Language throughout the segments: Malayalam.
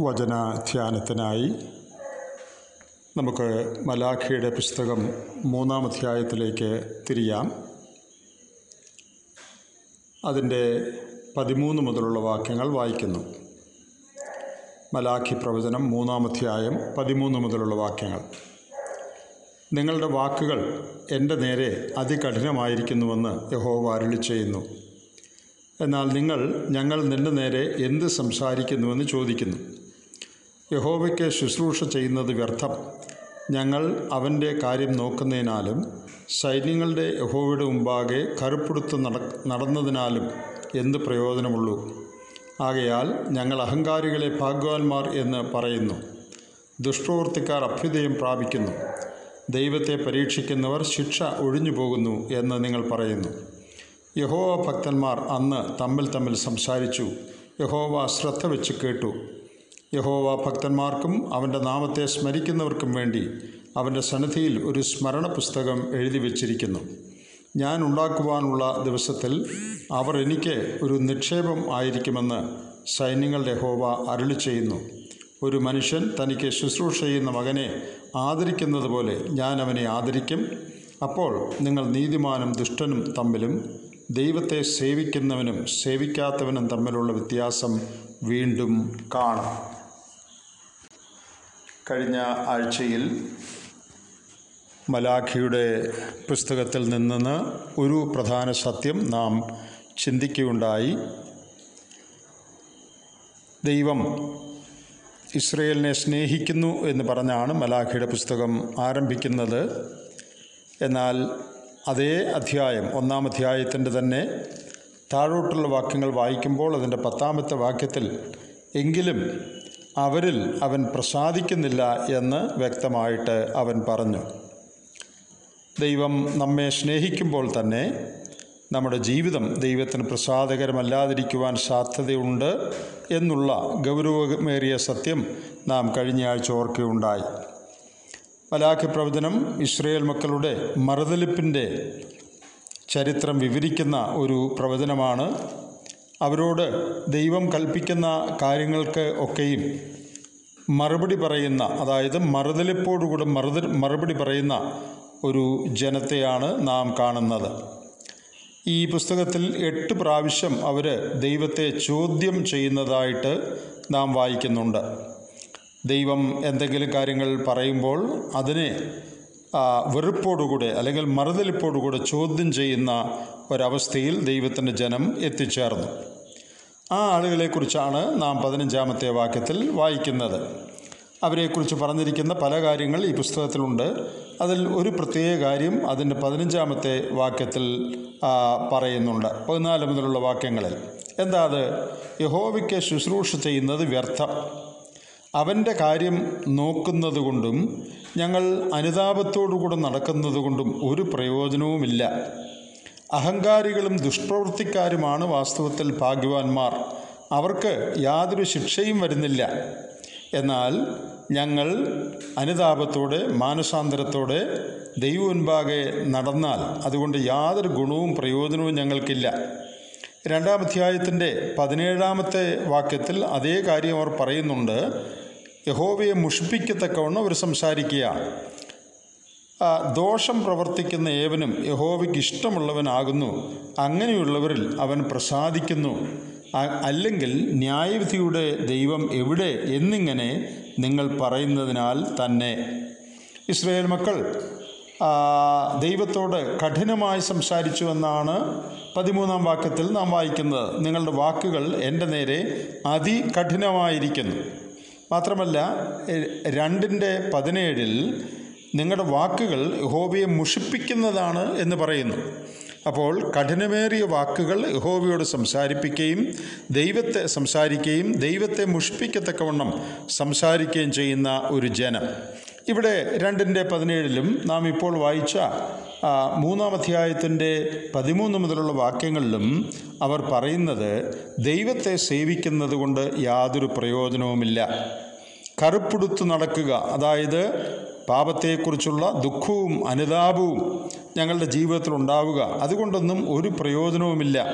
വചന ധ്യാനത്തിനായി നമുക്ക് മലാഖിയുടെ പുസ്തകം മൂന്നാം അധ്യായത്തിലേക്ക് തിരിയാം അതിൻ്റെ പതിമൂന്ന് മുതലുള്ള വാക്യങ്ങൾ വായിക്കുന്നു മലാഖി പ്രവചനം മൂന്നാം അധ്യായം പതിമൂന്ന് മുതലുള്ള വാക്യങ്ങൾ നിങ്ങളുടെ വാക്കുകൾ എൻ്റെ നേരെ അതികഠിനമായിരിക്കുന്നുവെന്ന് യഹോവ അരുളി ചെയ്യുന്നു എന്നാൽ നിങ്ങൾ ഞങ്ങൾ നിന്റെ നേരെ എന്ത് സംസാരിക്കുന്നുവെന്ന് ചോദിക്കുന്നു യഹോവയ്ക്ക് ശുശ്രൂഷ ചെയ്യുന്നത് വ്യർത്ഥം ഞങ്ങൾ അവൻ്റെ കാര്യം നോക്കുന്നതിനാലും സൈന്യങ്ങളുടെ യഹോവയുടെ മുമ്പാകെ കറുപ്പെടുത്ത് നട നടന്നതിനാലും എന്ത് പ്രയോജനമുള്ളൂ ആകയാൽ ഞങ്ങൾ അഹങ്കാരികളെ ഭാഗ്യവാന്മാർ എന്ന് പറയുന്നു ദുഷ്പ്രവൃത്തിക്കാർ അഭ്യുദയം പ്രാപിക്കുന്നു ദൈവത്തെ പരീക്ഷിക്കുന്നവർ ശിക്ഷ ഒഴിഞ്ഞു പോകുന്നു എന്ന് നിങ്ങൾ പറയുന്നു യഹോവ ഭക്തന്മാർ അന്ന് തമ്മിൽ തമ്മിൽ സംസാരിച്ചു യഹോവ ശ്രദ്ധ വെച്ച് കേട്ടു യഹോവ ഭക്തന്മാർക്കും അവൻ്റെ നാമത്തെ സ്മരിക്കുന്നവർക്കും വേണ്ടി അവൻ്റെ സന്നിധിയിൽ ഒരു സ്മരണ പുസ്തകം എഴുതി വച്ചിരിക്കുന്നു ഞാൻ ഉണ്ടാക്കുവാനുള്ള ദിവസത്തിൽ അവർ എനിക്ക് ഒരു നിക്ഷേപം ആയിരിക്കുമെന്ന് സൈന്യങ്ങളുടെ യഹോവ അരുളി ചെയ്യുന്നു ഒരു മനുഷ്യൻ തനിക്ക് ശുശ്രൂഷ ചെയ്യുന്ന മകനെ ആദരിക്കുന്നത് പോലെ ഞാൻ അവനെ ആദരിക്കും അപ്പോൾ നിങ്ങൾ നീതിമാനും ദുഷ്ടനും തമ്മിലും ദൈവത്തെ സേവിക്കുന്നവനും സേവിക്കാത്തവനും തമ്മിലുള്ള വ്യത്യാസം വീണ്ടും കാണും കഴിഞ്ഞ ആഴ്ചയിൽ മലാഖിയുടെ പുസ്തകത്തിൽ നിന്ന് ഒരു പ്രധാന സത്യം നാം ചിന്തിക്കുകയുണ്ടായി ദൈവം ഇസ്രയേലിനെ സ്നേഹിക്കുന്നു എന്ന് പറഞ്ഞാണ് മലാഖിയുടെ പുസ്തകം ആരംഭിക്കുന്നത് എന്നാൽ അതേ അധ്യായം ഒന്നാം അധ്യായത്തിൻ്റെ തന്നെ താഴോട്ടുള്ള വാക്യങ്ങൾ വായിക്കുമ്പോൾ അതിൻ്റെ പത്താമത്തെ വാക്യത്തിൽ എങ്കിലും അവരിൽ അവൻ പ്രസാദിക്കുന്നില്ല എന്ന് വ്യക്തമായിട്ട് അവൻ പറഞ്ഞു ദൈവം നമ്മെ സ്നേഹിക്കുമ്പോൾ തന്നെ നമ്മുടെ ജീവിതം ദൈവത്തിന് പ്രസാദകരമല്ലാതിരിക്കുവാൻ സാധ്യതയുണ്ട് എന്നുള്ള ഗൗരവമേറിയ സത്യം നാം കഴിഞ്ഞ ആഴ്ച ഓർക്കുകയുണ്ടായി മലാഖി പ്രവചനം ഇസ്രയേൽ മക്കളുടെ മറുതലിപ്പിൻ്റെ ചരിത്രം വിവരിക്കുന്ന ഒരു പ്രവചനമാണ് അവരോട് ദൈവം കൽപ്പിക്കുന്ന കാര്യങ്ങൾക്ക് ഒക്കെയും മറുപടി പറയുന്ന അതായത് മറുതലിപ്പോടുകൂടെ മറുത മറുപടി പറയുന്ന ഒരു ജനത്തെയാണ് നാം കാണുന്നത് ഈ പുസ്തകത്തിൽ എട്ട് പ്രാവശ്യം അവർ ദൈവത്തെ ചോദ്യം ചെയ്യുന്നതായിട്ട് നാം വായിക്കുന്നുണ്ട് ദൈവം എന്തെങ്കിലും കാര്യങ്ങൾ പറയുമ്പോൾ അതിനെ വെറുപ്പോടുകൂടെ അല്ലെങ്കിൽ മറുതലിപ്പോടുകൂടെ ചോദ്യം ചെയ്യുന്ന ഒരവസ്ഥയിൽ ദൈവത്തിൻ്റെ ജനം എത്തിച്ചേർന്നു ആ ആളുകളെക്കുറിച്ചാണ് നാം പതിനഞ്ചാമത്തെ വാക്യത്തിൽ വായിക്കുന്നത് അവരെക്കുറിച്ച് പറഞ്ഞിരിക്കുന്ന പല കാര്യങ്ങൾ ഈ പുസ്തകത്തിലുണ്ട് അതിൽ ഒരു പ്രത്യേക കാര്യം അതിൻ്റെ പതിനഞ്ചാമത്തെ വാക്യത്തിൽ പറയുന്നുണ്ട് പതിനാല് മുതലുള്ള വാക്യങ്ങളിൽ എന്താ അത് യഹോവയ്ക്ക് ശുശ്രൂഷ ചെയ്യുന്നത് വ്യർത്ഥം അവൻ്റെ കാര്യം നോക്കുന്നത് കൊണ്ടും ഞങ്ങൾ അനുതാപത്തോടുകൂടെ നടക്കുന്നത് കൊണ്ടും ഒരു പ്രയോജനവുമില്ല അഹങ്കാരികളും ദുഷ്പ്രവൃത്തിക്കാരുമാണ് വാസ്തവത്തിൽ ഭാഗ്യവാന്മാർ അവർക്ക് യാതൊരു ശിക്ഷയും വരുന്നില്ല എന്നാൽ ഞങ്ങൾ അനുതാപത്തോടെ മാനസാന്തരത്തോടെ ദൈവമുൻപാകെ നടന്നാൽ അതുകൊണ്ട് യാതൊരു ഗുണവും പ്രയോജനവും ഞങ്ങൾക്കില്ല രണ്ടാം അധ്യായത്തിൻ്റെ പതിനേഴാമത്തെ വാക്യത്തിൽ അതേ കാര്യം അവർ പറയുന്നുണ്ട് യഹോവയെ മുഷിപ്പിക്കത്തക്കവണ്ണം അവർ സംസാരിക്കുക ദോഷം പ്രവർത്തിക്കുന്ന ഏവനും യഹോവയ്ക്ക് ഇഷ്ടമുള്ളവനാകുന്നു അങ്ങനെയുള്ളവരിൽ അവൻ പ്രസാദിക്കുന്നു അല്ലെങ്കിൽ ന്യായവിധിയുടെ ദൈവം എവിടെ എന്നിങ്ങനെ നിങ്ങൾ പറയുന്നതിനാൽ തന്നെ ഇസ്രയേൽ മക്കൾ ദൈവത്തോട് കഠിനമായി സംസാരിച്ചു എന്നാണ് പതിമൂന്നാം വാക്യത്തിൽ നാം വായിക്കുന്നത് നിങ്ങളുടെ വാക്കുകൾ എൻ്റെ നേരെ അതികഠിനമായിരിക്കുന്നു മാത്രമല്ല രണ്ടിൻ്റെ പതിനേഴിൽ നിങ്ങളുടെ വാക്കുകൾ യഹോബയെ മുഷിപ്പിക്കുന്നതാണ് എന്ന് പറയുന്നു അപ്പോൾ കഠിനമേറിയ വാക്കുകൾ യഹോവയോട് സംസാരിപ്പിക്കുകയും ദൈവത്തെ സംസാരിക്കുകയും ദൈവത്തെ മുഷിപ്പിക്കത്തക്കവണ്ണം സംസാരിക്കുകയും ചെയ്യുന്ന ഒരു ജനം ഇവിടെ രണ്ടിൻ്റെ പതിനേഴിലും നാം ഇപ്പോൾ വായിച്ച മൂന്നാം അധ്യായത്തിൻ്റെ പതിമൂന്ന് മുതലുള്ള വാക്യങ്ങളിലും അവർ പറയുന്നത് ദൈവത്തെ സേവിക്കുന്നത് കൊണ്ട് യാതൊരു പ്രയോജനവുമില്ല കറുപ്പുടുത്ത് നടക്കുക അതായത് പാപത്തെക്കുറിച്ചുള്ള ദുഃഖവും അനുതാപവും ഞങ്ങളുടെ ജീവിതത്തിൽ ഉണ്ടാവുക അതുകൊണ്ടൊന്നും ഒരു പ്രയോജനവുമില്ല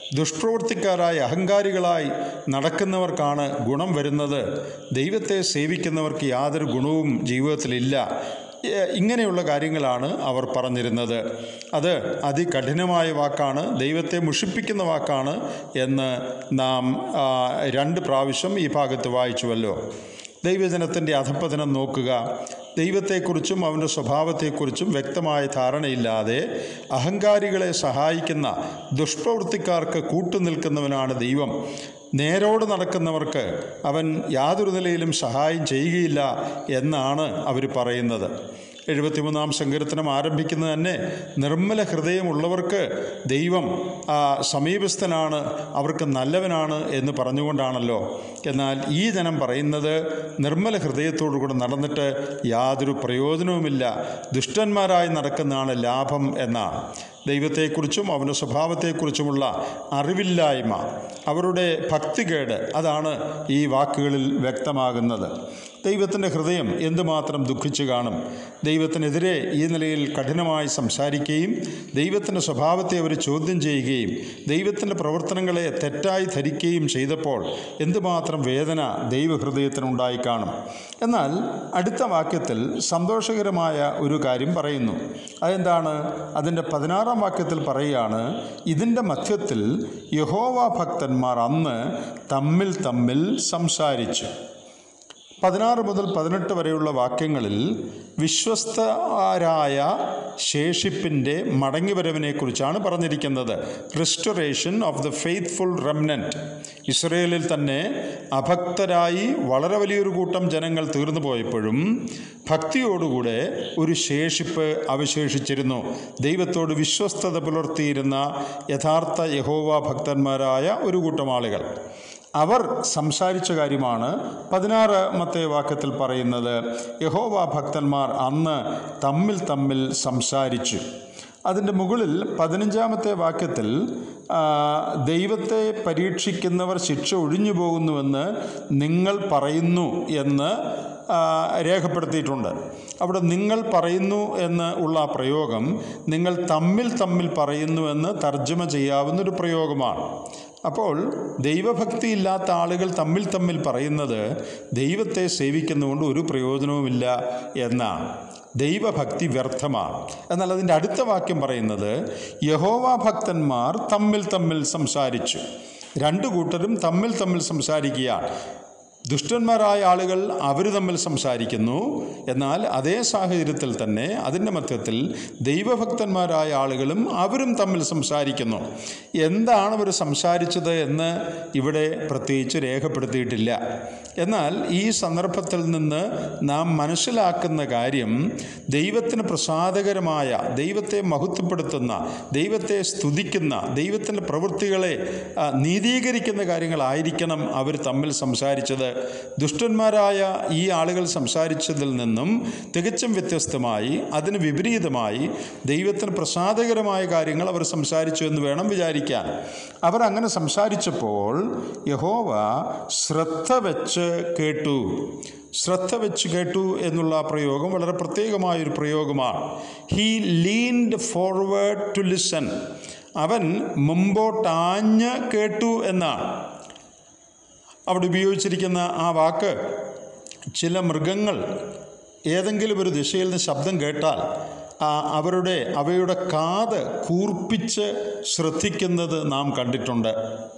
ദുഷ്പ്രവൃത്തിക്കാരായ അഹങ്കാരികളായി നടക്കുന്നവർക്കാണ് ഗുണം വരുന്നത് ദൈവത്തെ സേവിക്കുന്നവർക്ക് യാതൊരു ഗുണവും ജീവിതത്തിലില്ല ഏ, ഇങ്ങനെയുള്ള കാര്യങ്ങളാണ് അവർ പറഞ്ഞിരുന്നത് അത് അതികഠിനമായ വാക്കാണ് ദൈവത്തെ മുഷിപ്പിക്കുന്ന വാക്കാണ് എന്ന് നാം ആ, രണ്ട് പ്രാവശ്യം ഈ ഭാഗത്ത് വായിച്ചുവല്ലോ ദൈവജനത്തിൻ്റെ അധപ്പതനം നോക്കുക ദൈവത്തെക്കുറിച്ചും അവൻ്റെ സ്വഭാവത്തെക്കുറിച്ചും വ്യക്തമായ ധാരണയില്ലാതെ അഹങ്കാരികളെ സഹായിക്കുന്ന ദുഷ്പ്രവൃത്തിക്കാർക്ക് കൂട്ടുനിൽക്കുന്നവനാണ് ദൈവം നേരോട് നടക്കുന്നവർക്ക് അവൻ യാതൊരു നിലയിലും സഹായം ചെയ്യുകയില്ല എന്നാണ് അവർ പറയുന്നത് എഴുപത്തിമൂന്നാം സങ്കീർത്തനം ആരംഭിക്കുന്നത് തന്നെ നിർമ്മല ഹൃദയമുള്ളവർക്ക് ദൈവം ആ, സമീപസ്ഥനാണ് അവർക്ക് നല്ലവനാണ് എന്ന് പറഞ്ഞുകൊണ്ടാണല്ലോ എന്നാൽ ഈ ജനം പറയുന്നത് നിർമ്മല ഹൃദയത്തോടു കൂടെ നടന്നിട്ട് യാതൊരു പ്രയോജനവുമില്ല ദുഷ്ടന്മാരായി നടക്കുന്നതാണ് ലാഭം എന്നാണ് ദൈവത്തെക്കുറിച്ചും അവൻ്റെ സ്വഭാവത്തെക്കുറിച്ചുമുള്ള അറിവില്ലായ്മ അവരുടെ ഭക്തികേട് അതാണ് ഈ വാക്കുകളിൽ വ്യക്തമാകുന്നത് ദൈവത്തിൻ്റെ ഹൃദയം എന്തുമാത്രം ദുഃഖിച്ചു കാണും ദൈവത്തിനെതിരെ ഈ നിലയിൽ കഠിനമായി സംസാരിക്കുകയും ദൈവത്തിൻ്റെ സ്വഭാവത്തെ അവർ ചോദ്യം ചെയ്യുകയും ദൈവത്തിൻ്റെ പ്രവർത്തനങ്ങളെ തെറ്റായി ധരിക്കുകയും ചെയ്തപ്പോൾ എന്തുമാത്രം വേദന ദൈവഹൃദയത്തിനുണ്ടായി കാണും എന്നാൽ അടുത്ത വാക്യത്തിൽ സന്തോഷകരമായ ഒരു കാര്യം പറയുന്നു അതെന്താണ് അതിൻ്റെ പതിനാറാം വാക്യത്തിൽ പറയുകയാണ് ഇതിൻ്റെ മധ്യത്തിൽ യഹോവ ഭക്തന്മാർ അന്ന് തമ്മിൽ തമ്മിൽ സംസാരിച്ചു പതിനാറ് മുതൽ പതിനെട്ട് വരെയുള്ള വാക്യങ്ങളിൽ വിശ്വസ്തരായ ശേഷിപ്പിൻ്റെ മടങ്ങിവരവിനെക്കുറിച്ചാണ് പറഞ്ഞിരിക്കുന്നത് restoration of the faithful remnant ഇസ്രയേലിൽ തന്നെ അഭക്തരായി വളരെ വലിയൊരു കൂട്ടം ജനങ്ങൾ തീർന്നു പോയപ്പോഴും ഭക്തിയോടുകൂടെ ഒരു ശേഷിപ്പ് അവശേഷിച്ചിരുന്നു ദൈവത്തോട് വിശ്വസ്തത പുലർത്തിയിരുന്ന യഥാർത്ഥ യഹോവ ഭക്തന്മാരായ ഒരു കൂട്ടം ആളുകൾ അവർ സംസാരിച്ച കാര്യമാണ് പതിനാറാമത്തെ വാക്യത്തിൽ പറയുന്നത് യഹോവ ഭക്തന്മാർ അന്ന് തമ്മിൽ തമ്മിൽ സംസാരിച്ചു അതിൻ്റെ മുകളിൽ പതിനഞ്ചാമത്തെ വാക്യത്തിൽ ആ, ദൈവത്തെ പരീക്ഷിക്കുന്നവർ ശിക്ഷ ഒഴിഞ്ഞു പോകുന്നുവെന്ന് നിങ്ങൾ പറയുന്നു എന്ന് ആ, രേഖപ്പെടുത്തിയിട്ടുണ്ട് അവിടെ നിങ്ങൾ പറയുന്നു എന്ന് ഉള്ള ആ പ്രയോഗം നിങ്ങൾ തമ്മിൽ തമ്മിൽ പറയുന്നുവെന്ന് തർജ്ജമ ചെയ്യാവുന്നൊരു പ്രയോഗമാണ് അപ്പോൾ ദൈവഭക്തി ഇല്ലാത്ത ആളുകൾ തമ്മിൽ തമ്മിൽ പറയുന്നത് ദൈവത്തെ സേവിക്കുന്നതുകൊണ്ട് ഒരു പ്രയോജനവുമില്ല എന്നാണ് ദൈവഭക്തി വ്യർത്ഥമാണ് എന്നാൽ അതിൻ്റെ അടുത്ത വാക്യം പറയുന്നത് യഹോവ ഭക്തന്മാർ തമ്മിൽ തമ്മിൽ സംസാരിച്ചു രണ്ടു കൂട്ടരും തമ്മിൽ തമ്മിൽ സംസാരിക്കുകയാണ് ദുഷ്ടന്മാരായ ആളുകൾ അവർ തമ്മിൽ സംസാരിക്കുന്നു എന്നാൽ അതേ സാഹചര്യത്തിൽ തന്നെ അതിൻ്റെ മധ്യത്തിൽ ദൈവഭക്തന്മാരായ ആളുകളും അവരും തമ്മിൽ സംസാരിക്കുന്നു എന്താണ് അവർ സംസാരിച്ചത് എന്ന് ഇവിടെ പ്രത്യേകിച്ച് രേഖപ്പെടുത്തിയിട്ടില്ല എന്നാൽ ഈ സന്ദർഭത്തിൽ നിന്ന് നാം മനസ്സിലാക്കുന്ന കാര്യം ദൈവത്തിന് പ്രസാദകരമായ ദൈവത്തെ മഹത്വപ്പെടുത്തുന്ന ദൈവത്തെ സ്തുതിക്കുന്ന ദൈവത്തിൻ്റെ പ്രവൃത്തികളെ ആ, നീതീകരിക്കുന്ന കാര്യങ്ങളായിരിക്കണം അവർ തമ്മിൽ സംസാരിച്ചത് ദുഷ്ടന്മാരായ ഈ ആളുകൾ സംസാരിച്ചതിൽ നിന്നും തികച്ചും വ്യത്യസ്തമായി അതിന് വിപരീതമായി ദൈവത്തിന് പ്രസാദകരമായ കാര്യങ്ങൾ അവർ സംസാരിച്ചു എന്ന് വേണം വിചാരിക്കാൻ അവർ അങ്ങനെ സംസാരിച്ചപ്പോൾ യഹോവ ശ്രദ്ധ വെച്ച് കേട്ടു ശ്രദ്ധ വെച്ച് കേട്ടു എന്നുള്ള ആ പ്രയോഗം വളരെ പ്രത്യേകമായൊരു പ്രയോഗമാണ് he leaned forward to listen അവൻ മുമ്പോട്ടാഞ്ഞ് കേട്ടു എന്നാണ് അവിടെ ഉപയോഗിച്ചിരിക്കുന്ന ആ വാക്ക് ചില മൃഗങ്ങൾ ഏതെങ്കിലും ഒരു ദിശയിൽ നിന്ന് ശബ്ദം കേട്ടാൽ ആ അവരുടെ അവയുടെ കാത് കൂർപ്പിച്ച് ശ്രദ്ധിക്കുന്നത് നാം കണ്ടിട്ടുണ്ട്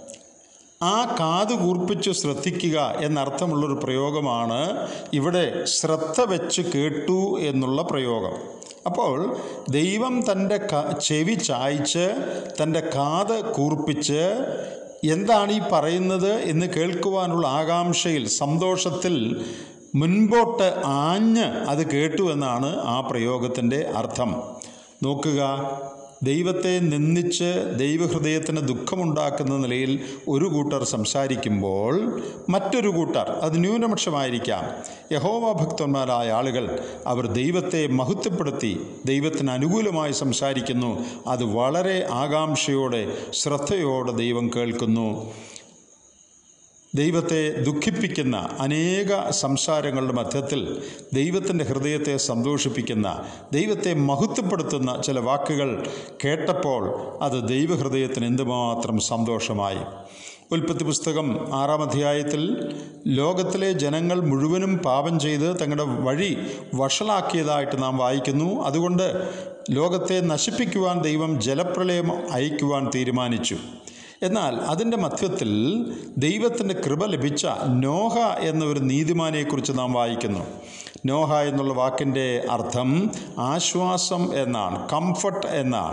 ആ കാത് കൂർപ്പിച്ച് ശ്രദ്ധിക്കുക എന്നർത്ഥമുള്ളൊരു പ്രയോഗമാണ് ഇവിടെ ശ്രദ്ധ വെച്ച് കേട്ടു എന്നുള്ള പ്രയോഗം അപ്പോൾ ദൈവം തൻ്റെ ക ചെവി ചായ്ച്ച് തൻ്റെ കാത് കൂർപ്പിച്ച് എന്താണ് ഈ പറയുന്നത് എന്ന് കേൾക്കുവാനുള്ള ആകാംക്ഷയിൽ സന്തോഷത്തിൽ മുൻപോട്ട് ആഞ്ഞ് അത് കേട്ടു എന്നാണ് ആ പ്രയോഗത്തിൻ്റെ അർത്ഥം നോക്കുക ദൈവത്തെ നിന്ദിച്ച് ദൈവഹൃദയത്തിന് ദുഃഖമുണ്ടാക്കുന്ന നിലയിൽ ഒരു കൂട്ടർ സംസാരിക്കുമ്പോൾ മറ്റൊരു കൂട്ടർ അത് ന്യൂനപക്ഷമായിരിക്കാം യഹോവ ഭക്തന്മാരായ ആളുകൾ അവർ ദൈവത്തെ മഹത്വപ്പെടുത്തി ദൈവത്തിന് അനുകൂലമായി സംസാരിക്കുന്നു അത് വളരെ ആകാംക്ഷയോടെ ശ്രദ്ധയോടെ ദൈവം കേൾക്കുന്നു ദൈവത്തെ ദുഃഖിപ്പിക്കുന്ന അനേക സംസാരങ്ങളുടെ മധ്യത്തിൽ ദൈവത്തിൻ്റെ ഹൃദയത്തെ സന്തോഷിപ്പിക്കുന്ന ദൈവത്തെ മഹത്വപ്പെടുത്തുന്ന ചില വാക്കുകൾ കേട്ടപ്പോൾ അത് ദൈവഹൃദയത്തിന് എന്തുമാത്രം സന്തോഷമായി ഉൽപ്പത്തി പുസ്തകം ആറാം അധ്യായത്തിൽ ലോകത്തിലെ ജനങ്ങൾ മുഴുവനും പാപം ചെയ്ത് തങ്ങളുടെ വഴി വഷളാക്കിയതായിട്ട് നാം വായിക്കുന്നു അതുകൊണ്ട് ലോകത്തെ നശിപ്പിക്കുവാൻ ദൈവം ജലപ്രളയം അയക്കുവാൻ തീരുമാനിച്ചു എന്നാൽ അതിൻ്റെ മധ്യത്തിൽ ദൈവത്തിൻ്റെ കൃപ ലഭിച്ച നോഹ എന്ന ഒരു നീതിമാനെക്കുറിച്ച് നാം വായിക്കുന്നു നോഹ എന്നുള്ള വാക്കിൻ്റെ അർത്ഥം ആശ്വാസം എന്നാണ് കംഫർട്ട് എന്നാണ്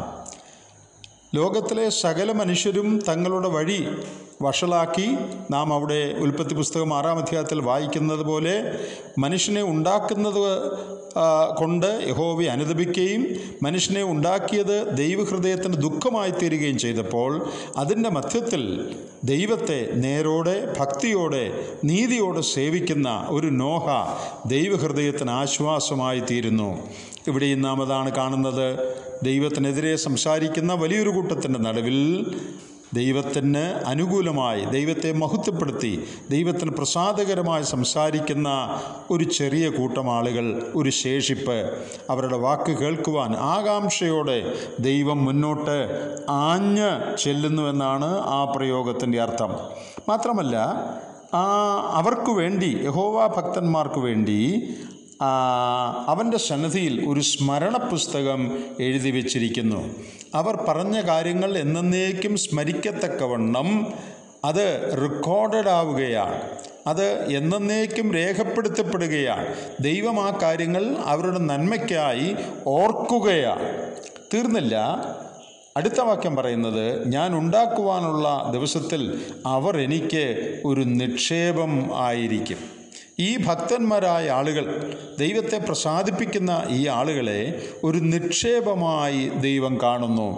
ലോകത്തിലെ സകല മനുഷ്യരും തങ്ങളുടെ വഴി വഷളാക്കി നാം അവിടെ ഉൽപ്പത്തി പുസ്തകം ആറാം അധ്യായത്തിൽ വായിക്കുന്നത് പോലെ മനുഷ്യനെ ഉണ്ടാക്കുന്നത് ആ, കൊണ്ട് യഹോവി അനുദപിക്കുകയും മനുഷ്യനെ ഉണ്ടാക്കിയത് ദൈവഹൃദയത്തിന് ദുഃഖമായി തീരുകയും ചെയ്തപ്പോൾ അതിൻ്റെ മധ്യത്തിൽ ദൈവത്തെ നേരോടെ ഭക്തിയോടെ നീതിയോടെ സേവിക്കുന്ന ഒരു നോഹ ദൈവഹൃദയത്തിന് ആശ്വാസമായി തീരുന്നു ഇവിടെയും നാം അതാണ് കാണുന്നത് ദൈവത്തിനെതിരെ സംസാരിക്കുന്ന വലിയൊരു കൂട്ടത്തിൻ്റെ നടുവിൽ ദൈവത്തിന് അനുകൂലമായി ദൈവത്തെ മഹത്വപ്പെടുത്തി ദൈവത്തിന് പ്രസാദകരമായി സംസാരിക്കുന്ന ഒരു ചെറിയ കൂട്ടം ആളുകൾ ഒരു ശേഷിപ്പ് അവരുടെ വാക്ക് കേൾക്കുവാൻ ആകാംക്ഷയോടെ ദൈവം മുന്നോട്ട് ആഞ്ഞ് ചെല്ലുന്നുവെന്നാണ് ആ പ്രയോഗത്തിൻ്റെ അർത്ഥം മാത്രമല്ല ആ അവർക്ക് വേണ്ടി യഹോവ ഭക്തന്മാർക്ക് വേണ്ടി ആ, അവൻ്റെ സന്നദ്ധിയിൽ ഒരു സ്മരണ പുസ്തകം എഴുതി വച്ചിരിക്കുന്നു അവർ പറഞ്ഞ കാര്യങ്ങൾ എന്നേക്കും സ്മരിക്കത്തക്കവണ്ണം അത് റെക്കോർഡഡ് ആവുകയാണ് അത് എന്നേക്കും രേഖപ്പെടുത്തപ്പെടുകയാണ് ദൈവം ആ കാര്യങ്ങൾ അവരുടെ നന്മയ്ക്കായി ഓർക്കുകയാണ് തീർന്നില്ല അടുത്ത വാക്യം പറയുന്നത് ഞാൻ ഉണ്ടാക്കുവാനുള്ള ദിവസത്തിൽ അവർ എനിക്ക് ഒരു നിക്ഷേപം ആയിരിക്കും ഈ ഭക്തന്മാരായ ആളുകൾ ദൈവത്തെ പ്രസാദിപ്പിക്കുന്ന ഈ ആളുകളെ ഒരു നിക്ഷേപമായി ദൈവം കാണുന്നു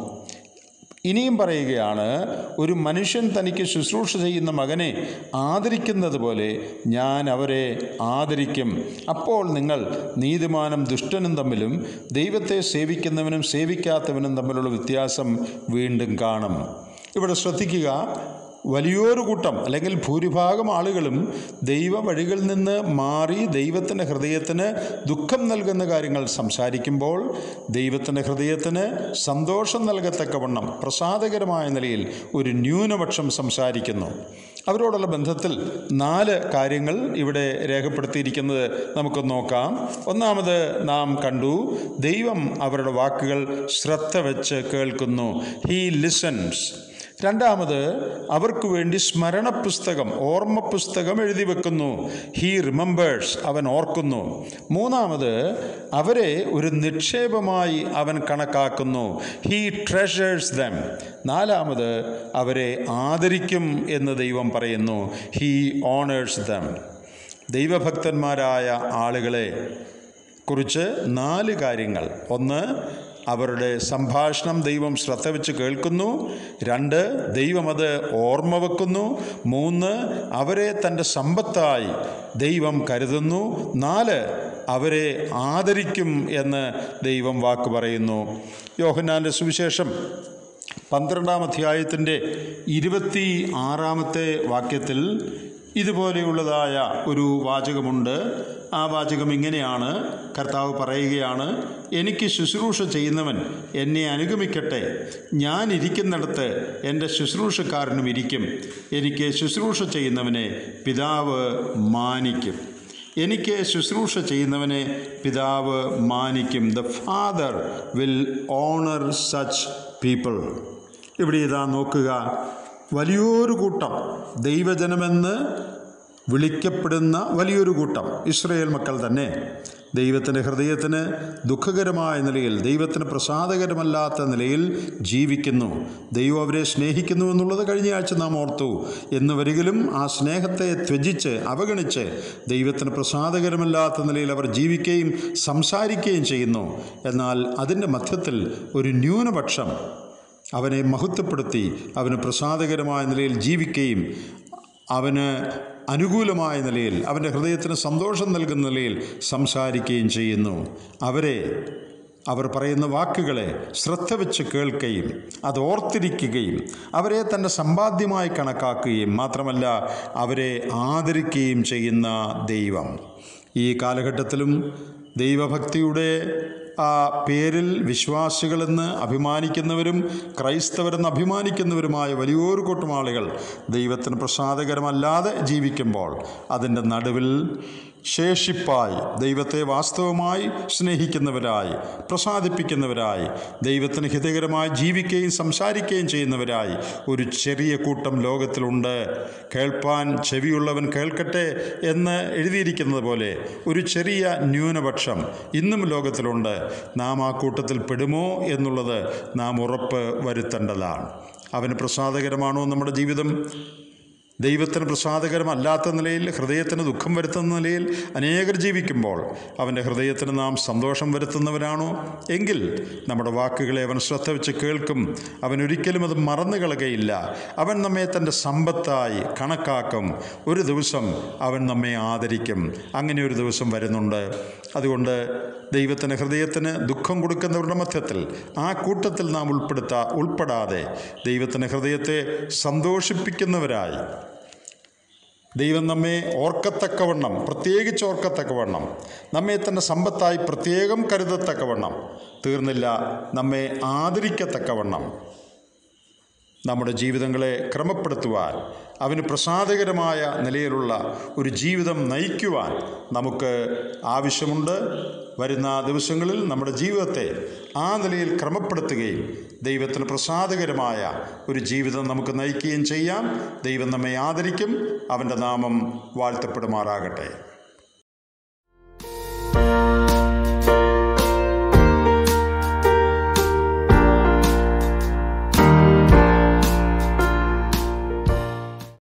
ഇനിയും പറയുകയാണ് ഒരു മനുഷ്യൻ തനിക്ക് ശുശ്രൂഷ ചെയ്യുന്ന മകനെ ആദരിക്കുന്നത് പോലെ ഞാൻ അവരെ ആദരിക്കും അപ്പോൾ നിങ്ങൾ നീതിമാനും ദുഷ്ടനും തമ്മിലും ദൈവത്തെ സേവിക്കുന്നവനും സേവിക്കാത്തവനും തമ്മിലുള്ള വ്യത്യാസം വീണ്ടും കാണും ഇവിടെ ശ്രദ്ധിക്കുക വലിയൊരു കൂട്ടം അല്ലെങ്കിൽ ഭൂരിഭാഗം ആളുകളും ദൈവ വഴികളിൽ നിന്ന് മാറി ദൈവത്തിൻ്റെ ഹൃദയത്തിന് ദുഃഖം നൽകുന്ന കാര്യങ്ങൾ സംസാരിക്കുമ്പോൾ ദൈവത്തിൻ്റെ ഹൃദയത്തിന് സന്തോഷം നൽകത്തക്കവണ്ണം പ്രസാദകരമായ നിലയിൽ ഒരു ന്യൂനപക്ഷം സംസാരിക്കുന്നു അവരോടുള്ള ബന്ധത്തിൽ നാല് കാര്യങ്ങൾ ഇവിടെ രേഖപ്പെടുത്തിയിരിക്കുന്നത് നമുക്ക് നോക്കാം ഒന്നാമത് നാം കണ്ടു ദൈവം അവരുടെ വാക്കുകൾ ശ്രദ്ധ വെച്ച് കേൾക്കുന്നു ഹീ ലിസൺസ് രണ്ടാമത് അവർക്ക് വേണ്ടി സ്മരണ പുസ്തകം ഓർമ്മ പുസ്തകം എഴുതി വെക്കുന്നു ഹീ റിമെമ്പേഴ്സ് അവൻ ഓർക്കുന്നു മൂന്നാമത് അവരെ ഒരു നിക്ഷേപമായി അവൻ കണക്കാക്കുന്നു ഹീ ട്രഷേഴ്സ് ദം നാലാമത് അവരെ ആദരിക്കും എന്ന് ദൈവം പറയുന്നു ഹീ ഓണേഴ്സ് ദം ദൈവഭക്തന്മാരായ ആളുകളെ കുറിച്ച് നാല് കാര്യങ്ങൾ ഒന്ന് അവരുടെ സംഭാഷണം ദൈവം ശ്രദ്ധ വെച്ച് കേൾക്കുന്നു രണ്ട് ദൈവം അത് ഓർമ്മ വെക്കുന്നു മൂന്ന് അവരെ തൻ്റെ സമ്പത്തായി ദൈവം കരുതുന്നു നാല് അവരെ ആദരിക്കും എന്ന് ദൈവം വാക്ക് പറയുന്നു യോഹന്നാൻ്റെ സുവിശേഷം പന്ത്രണ്ടാം അധ്യായത്തിൻ്റെ ഇരുപത്തി ആറാമത്തെ വാക്യത്തിൽ ഇതുപോലെയുള്ളതായ ഒരു വാചകമുണ്ട് ആ വാചകം ഇങ്ങനെയാണ് കർത്താവ് പറയുകയാണ് എനിക്ക് ശുശ്രൂഷ ചെയ്യുന്നവൻ എന്നെ അനുഗമിക്കട്ടെ ഞാൻ ഇരിക്കുന്നിടത്ത് എൻ്റെ ശുശ്രൂഷക്കാരനും ഇരിക്കും എനിക്ക് ശുശ്രൂഷ ചെയ്യുന്നവനെ പിതാവ് മാനിക്കും എനിക്ക് ശുശ്രൂഷ ചെയ്യുന്നവനെ പിതാവ് മാനിക്കും the father will honour such people ഇവിടെ ഇതാ നോക്കുക വലിയൊരു കൂട്ടം ദൈവജനമെന്ന് വിളിക്കപ്പെടുന്ന വലിയൊരു കൂട്ടം ഇസ്രയേൽ മക്കൾ തന്നെ ദൈവത്തിൻ്റെ ഹൃദയത്തിന് ദുഃഖകരമായ നിലയിൽ ദൈവത്തിന് പ്രസാദകരമല്ലാത്ത നിലയിൽ ജീവിക്കുന്നു ദൈവം അവരെ സ്നേഹിക്കുന്നു എന്നുള്ളത് കഴിഞ്ഞ ആഴ്ച നാം ഓർത്തു എന്ന് വരികിലും ആ സ്നേഹത്തെ ത്യജിച്ച് അവഗണിച്ച് ദൈവത്തിന് പ്രസാദകരമല്ലാത്ത നിലയിൽ അവർ ജീവിക്കുകയും സംസാരിക്കുകയും ചെയ്യുന്നു എന്നാൽ അതിൻ്റെ മധ്യത്തിൽ ഒരു ന്യൂനപക്ഷം അവനെ മഹത്വപ്പെടുത്തി അവന് പ്രസാദകരമായ നിലയിൽ ജീവിക്കുകയും അവന് അനുകൂലമായ നിലയിൽ അവൻ്റെ ഹൃദയത്തിന് സന്തോഷം നൽകുന്ന നിലയിൽ സംസാരിക്കുകയും ചെയ്യുന്നു അവരെ അവർ പറയുന്ന വാക്കുകളെ ശ്രദ്ധ വെച്ച് കേൾക്കുകയും അത് ഓർത്തിരിക്കുകയും അവരെ തൻ്റെ സമ്പാദ്യമായി കണക്കാക്കുകയും മാത്രമല്ല അവരെ ആദരിക്കുകയും ചെയ്യുന്ന ദൈവം ഈ കാലഘട്ടത്തിലും ദൈവഭക്തിയുടെ ആ പേരിൽ വിശ്വാസികളെന്ന് അഭിമാനിക്കുന്നവരും ക്രൈസ്തവരെന്ന് അഭിമാനിക്കുന്നവരുമായ വലിയൊരു കൂട്ടം ആളുകൾ ദൈവത്തിന് പ്രസാദകരമല്ലാതെ ജീവിക്കുമ്പോൾ അതിൻ്റെ നടുവിൽ ശേഷിപ്പായി ദൈവത്തെ വാസ്തവമായി സ്നേഹിക്കുന്നവരായി പ്രസാദിപ്പിക്കുന്നവരായി ദൈവത്തിന് ഹിതകരമായി ജീവിക്കുകയും സംസാരിക്കുകയും ചെയ്യുന്നവരായി ഒരു ചെറിയ കൂട്ടം ലോകത്തിലുണ്ട് കേൾപ്പാൻ ചെവിയുള്ളവൻ കേൾക്കട്ടെ എന്ന് എഴുതിയിരിക്കുന്നത് പോലെ ഒരു ചെറിയ ന്യൂനപക്ഷം ഇന്നും ലോകത്തിലുണ്ട് നാം ആ കൂട്ടത്തിൽ പെടുമോ എന്നുള്ളത് നാം ഉറപ്പ് വരുത്തേണ്ടതാണ് അവന് പ്രസാദകരമാണോ നമ്മുടെ ജീവിതം ദൈവത്തിന് പ്രസാദകരമല്ലാത്ത നിലയിൽ ഹൃദയത്തിന് ദുഃഖം വരുത്തുന്ന നിലയിൽ അനേകർ ജീവിക്കുമ്പോൾ അവൻ്റെ ഹൃദയത്തിന് നാം സന്തോഷം വരുത്തുന്നവരാണോ എങ്കിൽ നമ്മുടെ വാക്കുകളെ അവൻ ശ്രദ്ധ വെച്ച് കേൾക്കും അവൻ ഒരിക്കലും അത് മറന്നു കളകയില്ല അവൻ നമ്മെ തൻ്റെ സമ്പത്തായി കണക്കാക്കും ഒരു ദിവസം അവൻ നമ്മെ ആദരിക്കും അങ്ങനെ ഒരു ദിവസം വരുന്നുണ്ട് അതുകൊണ്ട് ദൈവത്തിന് ഹൃദയത്തിന് ദുഃഖം കൊടുക്കുന്നവരുടെ മധ്യത്തിൽ ആ കൂട്ടത്തിൽ നാം ഉൾപ്പെടുത്താ ഉൾപ്പെടാതെ ദൈവത്തിന് ഹൃദയത്തെ സന്തോഷിപ്പിക്കുന്നവരായി ദൈവം നമ്മെ ഓർക്കത്തക്കവണ്ണം പ്രത്യേകിച്ച് ഓർക്കത്തക്കവണ്ണം നമ്മെ തന്നെ സമ്പത്തായി പ്രത്യേകം കരുതത്തക്കവണ്ണം തീർന്നില്ല നമ്മെ ആദരിക്കത്തക്കവണ്ണം നമ്മുടെ ജീവിതങ്ങളെ ക്രമപ്പെടുത്തുവാൻ അവന് പ്രസാദകരമായ നിലയിലുള്ള ഒരു ജീവിതം നയിക്കുവാൻ നമുക്ക് ആവശ്യമുണ്ട് വരുന്ന ദിവസങ്ങളിൽ നമ്മുടെ ജീവിതത്തെ ആ നിലയിൽ ക്രമപ്പെടുത്തുകയും ദൈവത്തിന് പ്രസാദകരമായ ഒരു ജീവിതം നമുക്ക് നയിക്കുകയും ചെയ്യാം ദൈവം നമ്മെ ആദരിക്കും അവൻ്റെ നാമം വാഴ്ത്തപ്പെടുമാറാകട്ടെ